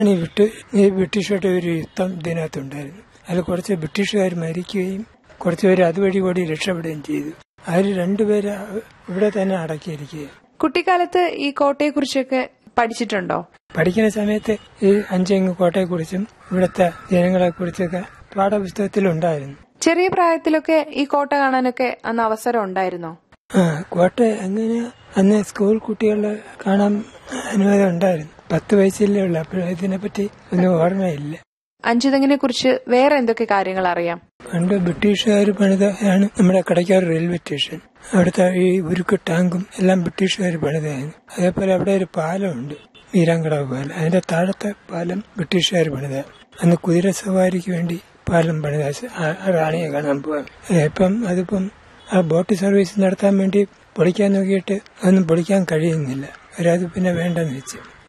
ഈ വിട്ട് ഈ ബ്രിട്ടീഷുമായിട്ട് ഒരു യുദ്ധം ഇതിനകത്തുണ്ടായിരുന്നു അതിൽ കുറച്ച് ബ്രിട്ടീഷുകാർ മരിക്കുകയും കുറച്ച് പേര് അതുവഴി കൂടി രക്ഷപ്പെടുകയും ചെയ്തു അതിൽ രണ്ടുപേര് ഇവിടെ തന്നെ അടക്കിയിരിക്കുക കുട്ടിക്കാലത്ത് ഈ കോട്ടയെക്കുറിച്ചൊക്കെ പഠിച്ചിട്ടുണ്ടോ പഠിക്കുന്ന സമയത്ത് ഈ അഞ്ചെങ്ങ് കോട്ടയെക്കുറിച്ചും ഇവിടുത്തെ ജനങ്ങളെക്കുറിച്ചൊക്കെ പാഠപുസ്തകത്തിലുണ്ടായിരുന്നു ചെറിയ പ്രായത്തിലൊക്കെ ഈ കോട്ട കാണാനൊക്കെ അന്ന് അവസരം ഉണ്ടായിരുന്നോ ആ കോട്ട അങ്ങനെ അന്ന് സ്കൂൾ കുട്ടികളെ കാണാൻ അനുവാദം ഉണ്ടായിരുന്നു പത്ത് വയസ്സിലേ ഉള്ളു അപ്പോൾ ഇതിനെപ്പറ്റി ഒന്നും ഓർമ്മയില്ല അഞ്ചുതെങ്ങിനെ കുറിച്ച് വേറെ എന്തൊക്കെ കാര്യങ്ങൾ അറിയാം പണ്ട് ബ്രിട്ടീഷുകാർ പണിതാണ് നമ്മുടെ കടയ്ക്കാർ റെയിൽവേ സ്റ്റേഷൻ അവിടുത്തെ ഈ ഉരുക്ക് ടാങ്കും എല്ലാം ബ്രിട്ടീഷുകാർ പണിതായിരുന്നു അതേപോലെ അവിടെ ഒരു പാലമുണ്ട് വീരാങ്കടവ് പാലം അതിന്റെ താഴത്തെ പാലം ബ്രിട്ടീഷുകാർ പണിത അന്ന് കുതിര സവാരിക്ക് വേണ്ടി പാലം പണിത ആ- ആ റാണിയെ കാണാൻ പോകാൻ ഇപ്പം അതിപ്പം ആ ബോട്ട് സർവീസ് നടത്താൻ വേണ്ടി പൊളിക്കാൻ നോക്കിയിട്ട് അതൊന്നും പൊളിക്കാൻ കഴിയുന്നില്ല അവരത് പിന്നെ വേണ്ടെന്ന് വെച്ചു